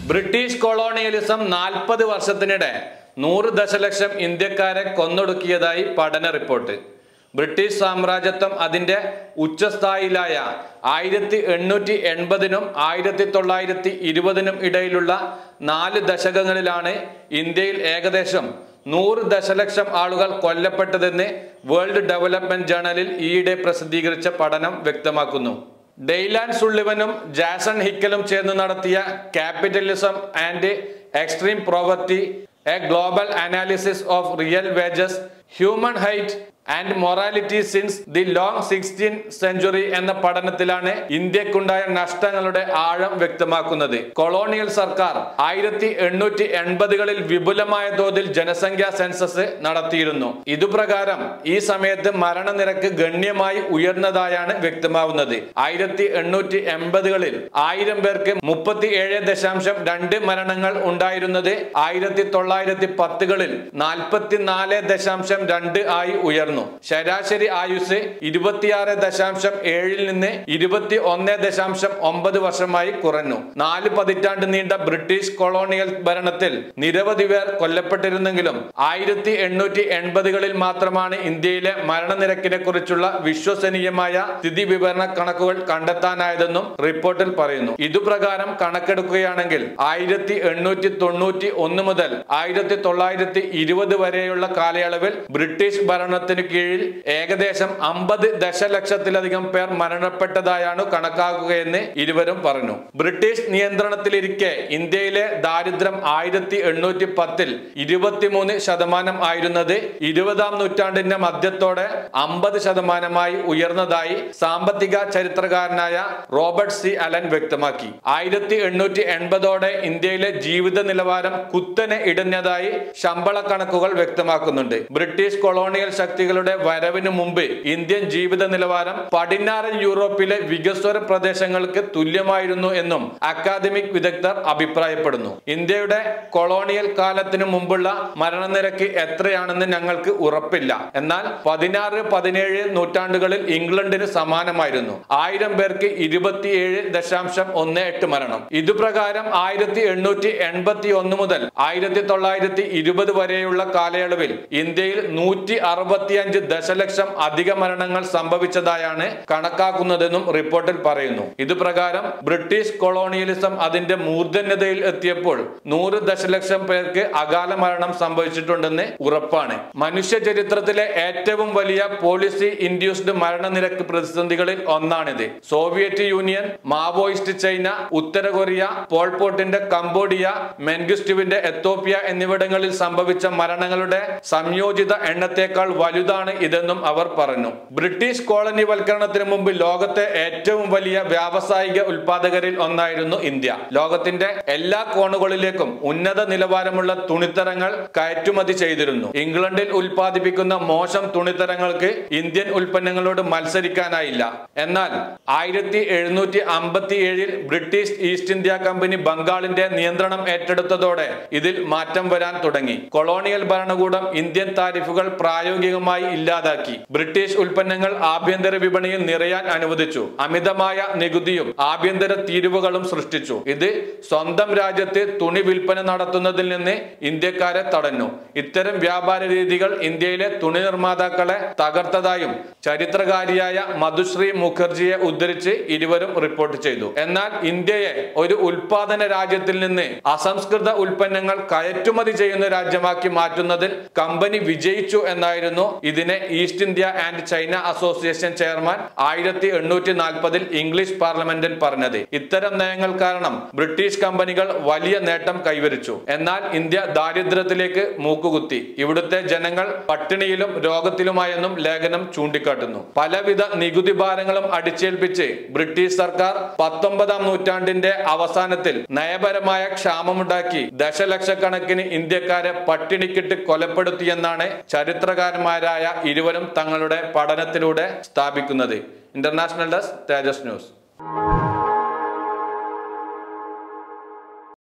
British colonialism നാൽപ്പത് വർഷത്തിനിടെ നൂറ് ദശലക്ഷം ഇന്ത്യക്കാരെ കൊന്നൊടുക്കിയതായി പഠന റിപ്പോർട്ട് ബ്രിട്ടീഷ് സാമ്രാജ്യത്വം അതിന്റെ ഉച്ചസ്ഥായിലായ ആയിരത്തി എണ്ണൂറ്റി എൺപതിനും ആയിരത്തി തൊള്ളായിരത്തി ഇരുപതിനും ഇടയിലുള്ള നാല് ദശകങ്ങളിലാണ് ഇന്ത്യയിൽ ഏകദേശം നൂറ് ദശലക്ഷം ആളുകൾ കൊല്ലപ്പെട്ടതെന്ന് വേൾഡ് ഡെവലപ്മെന്റ് ജേണലിൽ ഈയിടെ പ്രസിദ്ധീകരിച്ച പഠനം വ്യക്തമാക്കുന്നു ഡെയ്ലാൻ സുള്ളിവനും ജാസൺ ഹിക്കലും ചേർന്ന് നടത്തിയ capitalism and extreme poverty a global analysis of real wages human height and mortality since the long sixteen century എന്ന പഠനത്തിലാണ് ഇന്ത്യക്കുണ്ടായ നഷ്ടങ്ങളുടെ ആഴം വ്യക്തമാക്കുന്നത് കൊളോണിയൽ സർക്കാർ ആയിരത്തി എണ്ണൂറ്റി എൺപതുകളിൽ വിപുലമായ തോതിൽ ജനസംഖ്യാ സെൻസസ് നടത്തിയിരുന്നു ഇതുപ്രകാരം ഈ സമയത്ത് മരണനിരക്ക് ഗണ്യമായി ഉയർന്നതായാണ് വ്യക്തമാവുന്നത് ആയിരത്തി എണ്ണൂറ്റി എൺപതുകളിൽ ആയിരം പേർക്ക് മുപ്പത്തി ഏഴ് ദശാംശം രണ്ട് മരണങ്ങൾ ഉണ്ടായിരുന്നത് ആയിരത്തി തൊള്ളായിരത്തി പത്തുകളിൽ നാൽപ്പത്തിനാല് ദശാംശം രണ്ട് ആയി ഉയർന്നു ശരാശരി ആയുസ് ഇരുപത്തിയാറ് ദശാംശം ഏഴിൽ നിന്ന് ഇരുപത്തി ഒന്ന് ദശാംശം ഒമ്പത് വർഷമായി കുറഞ്ഞു നാല് പതിറ്റാണ്ട് നീണ്ട ബ്രിട്ടീഷ് കൊളോണിയൽ ഭരണത്തിൽ നിരവധി പേർ കൊല്ലപ്പെട്ടിരുന്നെങ്കിലും ആയിരത്തി എണ്ണൂറ്റി എൺപതുകളിൽ മാത്രമാണ് ഇന്ത്യയിലെ മരണനിരക്കിനെ കുറിച്ചുള്ള വിശ്വസനീയമായ സ്ഥിതി വിവരണ കണക്കുകൾ കണ്ടെത്താനായതെന്നും റിപ്പോർട്ടിൽ പറയുന്നു ഇതുപ്രകാരം കണക്കെടുക്കുകയാണെങ്കിൽ ആയിരത്തി എണ്ണൂറ്റി തൊണ്ണൂറ്റി ഒന്ന് മുതൽ ആയിരത്തി തൊള്ളായിരത്തി ഇരുപത് വരെയുള്ള കാലയളവിൽ ബ്രിട്ടീഷ് ഭരണത്തിന് കീഴിൽ ഏകദേശം അമ്പത് ദശലക്ഷത്തിലധികം പേർ മരണപ്പെട്ടതായാണ് കണക്കാക്കുകയെന്ന് ഇരുവരും പറഞ്ഞു ബ്രിട്ടീഷ് നിയന്ത്രണത്തിലിരിക്കെ ഇന്ത്യയിലെ ദാരിദ്ര്യം ആയിരത്തി എണ്ണൂറ്റി പത്തിൽ ഇരുപത്തിമൂന്ന് ശതമാനം ആയിരുന്നത് ഇരുപതാം നൂറ്റാണ്ടിന്റെ മധ്യത്തോടെ അമ്പത് ശതമാനമായി ഉയർന്നതായി സാമ്പത്തിക ചരിത്രകാരനായ റോബർട്ട് സി അലൻ വ്യക്തമാക്കി ആയിരത്തി എണ്ണൂറ്റി എൺപതോടെ ഇന്ത്യയിലെ ജീവിത നിലവാരം കുത്തനെ ഇടിഞ്ഞതായി ശമ്പള കണക്കുകൾ വ്യക്തമാക്കുന്നുണ്ട് ബ്രിട്ടീഷ് കൊളോണിയൽ ശക്തികളുടെ വരവിന് മുമ്പ് ഇന്ത്യൻ ജീവിത നിലവാരം പടിഞ്ഞാറൻ യൂറോപ്പിലെ വികസ്വര പ്രദേശങ്ങൾക്ക് തുല്യമായിരുന്നു എന്നും അക്കാദമിക് വിദഗ്ധർ അഭിപ്രായപ്പെടുന്നു ഇന്ത്യയുടെ കൊളോണിയൽ കാലത്തിനു മുമ്പുള്ള മരണനിരക്ക് എത്രയാണെന്ന് ഞങ്ങൾക്ക് ഉറപ്പില്ല എന്നാൽ പതിനാറ് പതിനേഴ് നൂറ്റാണ്ടുകളിൽ ഇംഗ്ലണ്ടിന് സമാനമായിരുന്നു ആയിരം പേർക്ക് ഇരുപത്തിയേഴ് ദശാംശം ഒന്ന് എട്ട് മരണം ഇതുപ്രകാരം ആയിരത്തി എണ്ണൂറ്റി എൺപത്തി ഒന്ന് മുതൽ ആയിരത്തി തൊള്ളായിരത്തി ഇരുപത് വരെയുള്ള കാലയളവിൽ ഇന്ത്യയിൽ നൂറ്റി അറുപത്തിയഞ്ച് ദശലക്ഷം അധിക മരണങ്ങൾ സംഭവിച്ചതായാണ് കണക്കാക്കുന്നതെന്നും റിപ്പോർട്ടിൽ പറയുന്നു ഇതുപ്രകാരം ബ്രിട്ടീഷ് കൊളോണിയലിസം അതിന്റെ മൂർധന്യതയിൽ എത്തിയപ്പോൾ നൂറ് ദശലക്ഷം പേർക്ക് അകാല മരണം സംഭവിച്ചിട്ടുണ്ടെന്ന് ഉറപ്പാണ് മനുഷ്യ ചരിത്രത്തിലെ ഏറ്റവും വലിയ പോളിസി ഇൻഡ്യൂസ്ഡ് മരണനിരക്ക് പ്രതിസന്ധികളിൽ ഒന്നാണിത് സോവിയറ്റ് യൂണിയൻ മാവോയിസ്റ്റ് ചൈന ഉത്തര കൊറിയ പോൾപോട്ടിന്റെ കംബോഡിയ മെൻഗിസ്റ്റുവിന്റെ എത്തോപ്യ എന്നിവിടങ്ങളിൽ സംഭവിച്ച മരണങ്ങളുടെ സംയോജിത എണ്ണത്തേക്കാൾ വലുതാണ് ഇതെന്നും അവർ പറഞ്ഞു ബ്രിട്ടീഷ് കോളനിവൽക്കരണത്തിന് മുമ്പ് ലോകത്തെ ഏറ്റവും വലിയ വ്യാവസായിക ഉൽപാദകരിൽ ഒന്നായിരുന്നു ഇന്ത്യ ലോകത്തിന്റെ എല്ലാ കോണുകളിലേക്കും ഉന്നത നിലവാരമുള്ള തുണിത്തരങ്ങൾ കയറ്റുമതി ചെയ്തിരുന്നു ഇംഗ്ലണ്ടിൽ ഉൽപ്പാദിപ്പിക്കുന്ന മോശം തുണിത്തരങ്ങൾക്ക് ഇന്ത്യൻ ഉൽപ്പന്നങ്ങളോട് മത്സരിക്കാനായില്ല എന്നാൽ ആയിരത്തി എഴുന്നൂറ്റി അമ്പത്തി ഏഴിൽ ബ്രിട്ടീഷ് ഈസ്റ്റ് ഇന്ത്യ കമ്പനി ബംഗാളിന്റെ നിയന്ത്രണം ഏറ്റെടുത്തതോടെ ഇതിൽ മാറ്റം വരാൻ തുടങ്ങി കൊളോണിയൽ ഭരണകൂടം ഇന്ത്യൻ താരിഫുകൾ പ്രായോഗികമായി ഇല്ലാതാക്കി ബ്രിട്ടീഷ് ഉൽപ്പന്നങ്ങൾ ആഭ്യന്തര വിപണിയിൽ നിറയാൻ അനുവദിച്ചു അമിതമായ നികുതിയും ആഭ്യന്തര തീരുവകളും സൃഷ്ടിച്ചു ഇത് സ്വന്തം രാജ്യത്ത് തുണി വിൽപ്പന നടത്തുന്നതിൽ നിന്ന് ഇന്ത്യക്കാരെ തടഞ്ഞു ഇത്തരം വ്യാപാര രീതികൾ ഇന്ത്യയിലെ തുണി നിർമ്മാതാക്കളെ തകർത്തതായും ചരിത്രകാരിയായ മധുശ്രീ മുഖർജിയെ ഉദ്ധരിച്ച് ഇരുവരും റിപ്പോർട്ട് ചെയ്തു എന്നാൽ ഇന്ത്യയെ ഒരു ഉൽപാദന രാജ്യത്തിൽ നിന്ന് അസംസ്കൃത ഉൽപ്പന്നങ്ങൾ കയറ്റുമതി ചെയ്യുന്ന രാജ്യമാക്കി മാറ്റുന്നതിൽ കമ്പനി വിജയിച്ചു എന്നായിരുന്നു ഇതിനെ East India and China Association chairman ആയിരത്തി എണ്ണൂറ്റി നാൽപ്പതിൽ ഇംഗ്ലീഷ് പാർലമെന്റിൽ പറഞ്ഞത് ഇത്തരം നയങ്ങൾ കാരണം ബ്രിട്ടീഷ് കമ്പനികൾ വലിയ നേട്ടം കൈവരിച്ചു എന്നാൽ ഇന്ത്യ ദാരിദ്ര്യത്തിലേക്ക് മൂക്കുകുത്തി ഇവിടുത്തെ ജനങ്ങൾ പട്ടിണിയിലും രോഗത്തിലുമായെന്നും ലേഖനം ചൂണ്ടിക്കാട്ടുന്നു പലവിധ നികുതി ഭാരങ്ങളും അടിച്ചേൽപ്പിച്ച് ബ്രിട്ടീഷ് സർക്കാർ പത്തൊമ്പതാം നൂറ്റാണ്ടിന്റെ അവസാനത്തിൽ നയപരമായ ക്ഷാമമുണ്ടാക്കി ദശലക്ഷക്കണക്കിന് ഇന്ത്യക്കാരെ പട്ടിണിക്കിട്ട് കൊലപ്പെടുത്തിയെന്നാണ് ചരിത്രകാരന്മാരായ ഇരുവരും തങ്ങളുടെ പഠനത്തിലൂടെ സ്ഥാപിക്കുന്നത് ഇന്റർനാഷണൽ ഡെസ്ക് തേജസ് ന്യൂസ്